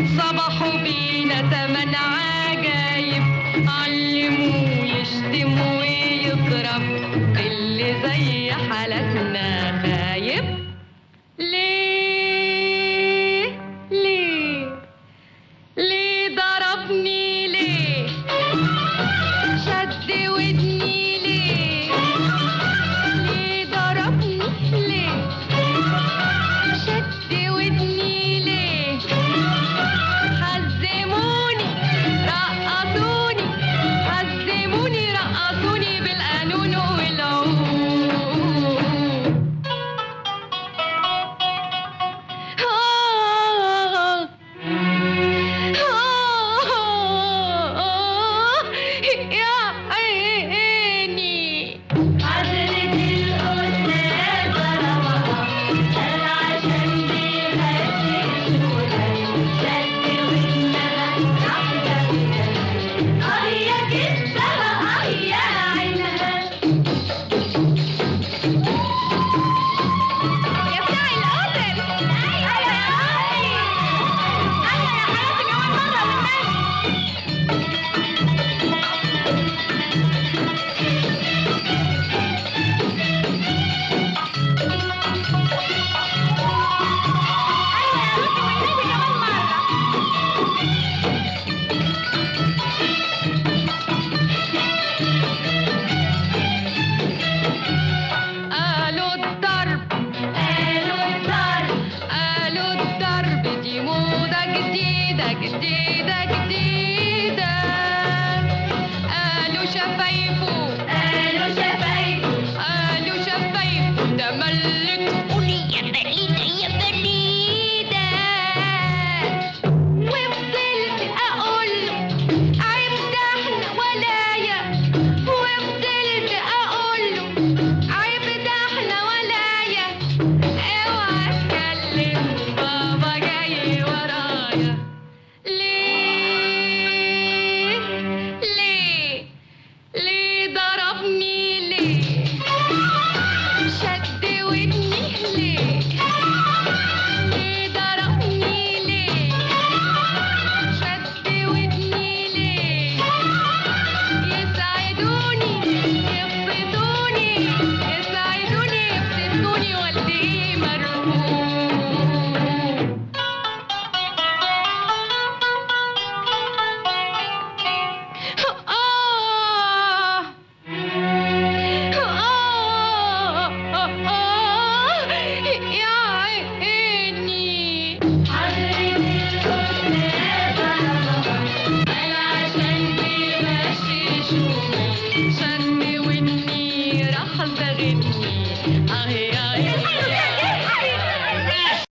صبحوا بينا تمن عجايب علموه يشتم ويضرب اللي زي حالتنا خايب ليه ليه ليه ضربني ليه شد ودني ليه ليه ضربني ليه شد ودني ليه حزموني رقصوني حزموني رقصوني بالقانون والعود آه آه يا عيني حضرة الأستاذ ضربها قال عشان بيغني شغلها شد ودنها واحدة منها آه يا كتفها آه يا عينها يا بتاع القطر أيوة يا أختي أيوة يا حياتي كمان مرة والنبي أيوة يا أختي والنبي كمان مرة قالوا الضرب قالوا الضرب قالوا الضرب دي موضة جديدة جديدة جديدة قالوا شفايف